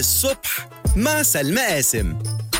الصبح مع سلمى قاسم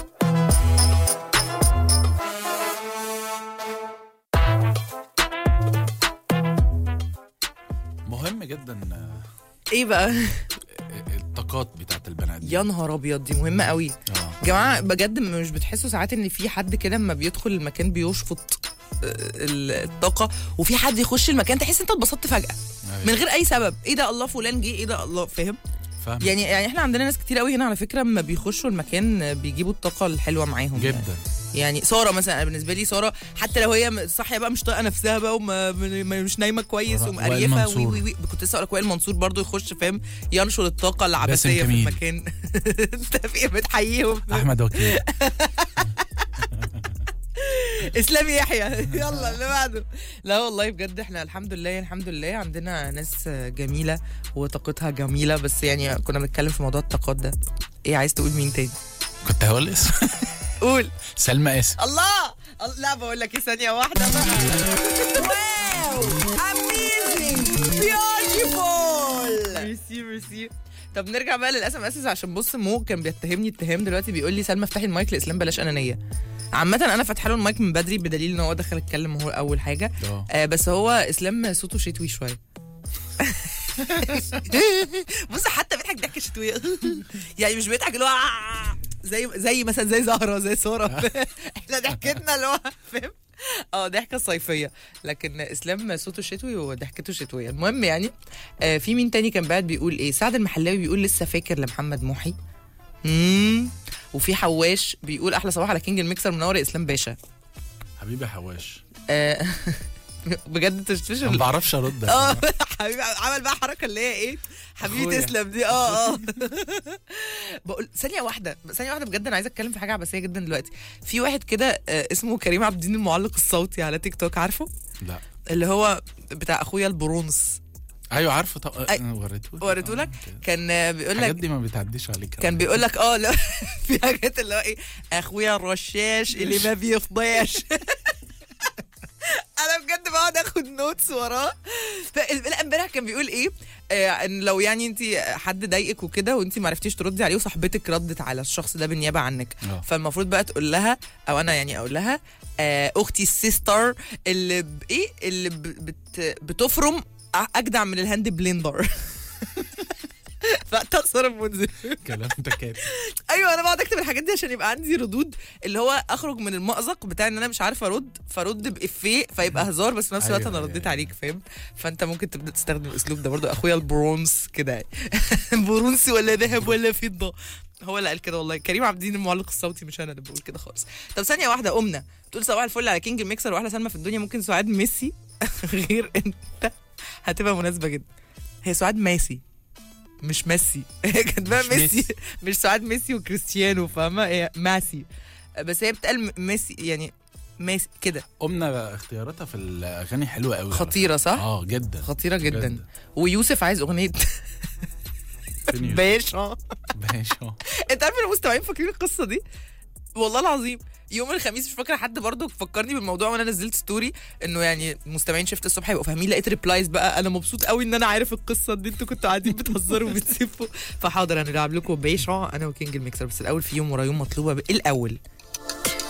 مهم جدا آه، ايه بقى الطاقات بتاعت البنات دي يا نهار ابيض دي مهمه قوي اه جماعه بجد مش بتحسوا ساعات ان في حد كده لما بيدخل المكان بيشفط آه، ال- الطاقه وفي حد يخش المكان تحس انت اتبسطت فجاه أيوة. من غير اي سبب ايه ده الله فلان جه ايه ده الله فاهم فاهم يعني يعني احنا عندنا ناس كتير قوي هنا على فكره لما بيخشوا المكان آه، بيجيبوا الطاقه الحلوه معاهم يعني. جدا يعني ساره مثلا أنا بالنسبه لي ساره حتى لو هي م- صاحيه بقى مش طايقه نفسها بقى وما م- م- مش نايمه كويس وائل ومقريفه منصور. وي وي وي كنت لسه اقول لك وائل منصور برضو يخش فاهم ينشر الطاقه العبثيه في كميل. المكان انت في ايه بتحييهم احمد وكيل اسلامي يحيى يلا اللي بعده لا والله بجد احنا الحمد لله الحمد لله عندنا ناس جميله وطاقتها جميله بس يعني كنا بنتكلم في موضوع الطاقات ده ايه عايز تقول مين تاني كنت هقول اسم قول سلمى اسم الله الله- لا بقول لك ايه ثانية واحدة بقى واو اميزنج بيوتيفول ميرسي ميرسي طب نرجع بقى للاس ام اس عشان بص مو كان بيتهمني اتهام دلوقتي بيقول لي سلمى افتحي المايك لاسلام بلاش انانيه عامة انا فاتحه له المايك من بدري بدليل ان هو دخل اتكلم هو اول حاجة اه آه بس هو اسلام صوته شتوي شوية بص حتى بيضحك ضحكة شتوية يعني مش بيضحك اللي هو زي زي مثلا زي زهرة زي سارة احنا ضحكتنا اللي هو فاهم اه ضحكه صيفيه لكن اسلام صوته شتوي وضحكته شتويه المهم يعني آه في مين تاني كان بعد بيقول ايه سعد المحلاوي بيقول لسه فاكر لمحمد محي امم وفي حواش بيقول احلى صباح على كينج الميكسر منور يا اسلام باشا حبيبي حواش آه بجد تشتوش ما بعرفش ارد اه حبيبي عمل بقى حركه اللي هي ايه حبيبي أخويا. تسلم دي اه اه بقول ثانيه واحده ثانيه واحده بجد انا عايزه اتكلم في حاجه عباسيه جدا دلوقتي في واحد كده آه، اسمه كريم عبد الدين المعلق الصوتي على تيك توك عارفه لا اللي هو بتاع اخويا البرونس ايوه عارفه طب أي- وريته وريته لك كان آه، بيقول الحاجات لك دي ما بتعديش عليك كان بيقول لك اه لا في حاجات اللي هو ايه اخويا الرشاش اللي ما بيفضاش انا بجد بقعد اخد نوتس وراه ف- لا امبارح كان بيقول ايه آه ان لو يعني انت حد ضايقك وكده وانت ما عرفتيش تردي عليه وصاحبتك ردت على الشخص ده بالنيابه عنك آه. فالمفروض بقى تقول لها او انا يعني اقول لها آه اختي السيستر اللي ب- ايه اللي ب- بت بتفرم أ- اجدع من الهاند بلندر فتصر المنذر كلام تكاتي ايوه انا بقعد اكتب الحاجات دي عشان يبقى عندي ردود اللي هو اخرج من المأزق بتاع ان انا مش عارفه ارد فرد بافيه فيبقى هزار بس في نفس الوقت أيوة، انا أيوة، رديت أيوة. عليك فاهم فانت ممكن تبدا تستخدم الاسلوب ده برضو اخويا البرونز كده يعني برونز ولا ذهب ولا فضه هو اللي قال كده والله كريم عبد الدين المعلق الصوتي مش انا اللي بقول كده خالص طب ثانيه واحده قمنا تقول صباح الفل على كينج الميكسر واحلى سلمى في الدنيا ممكن سعاد ميسي غير انت هتبقى مناسبه جدا هي سعاد ماسي مش ميسي هي كاتباها مش ميسي ميسي. مش سعاد ميسي وكريستيانو فاهمه هي ماسي بس هي بتقال م- ميسي يعني ميسي كده قمنا اختياراتها في الاغاني حلوه قوي خطيره صح؟ اه جدا خطيره جدا جدا. ويوسف عايز اغنيه فين يوسف؟ باشا ماشي اه انت عارف المستمعين فاكرين القصه دي والله العظيم يوم الخميس مش فاكره حد برضو فكرني بالموضوع وانا نزلت ستوري انه يعني مستمعين شفت الصبح يبقوا فاهمين لقيت ريبلايز بقى انا مبسوط قوي ان انا عارف القصه دي انتوا كنتوا قاعدين بتهزروا وبتسفوا فحاضر هنلعب لكم باشا انا وكينج الميكسر بس الاول في يوم ورا يوم مطلوبه ب- الاول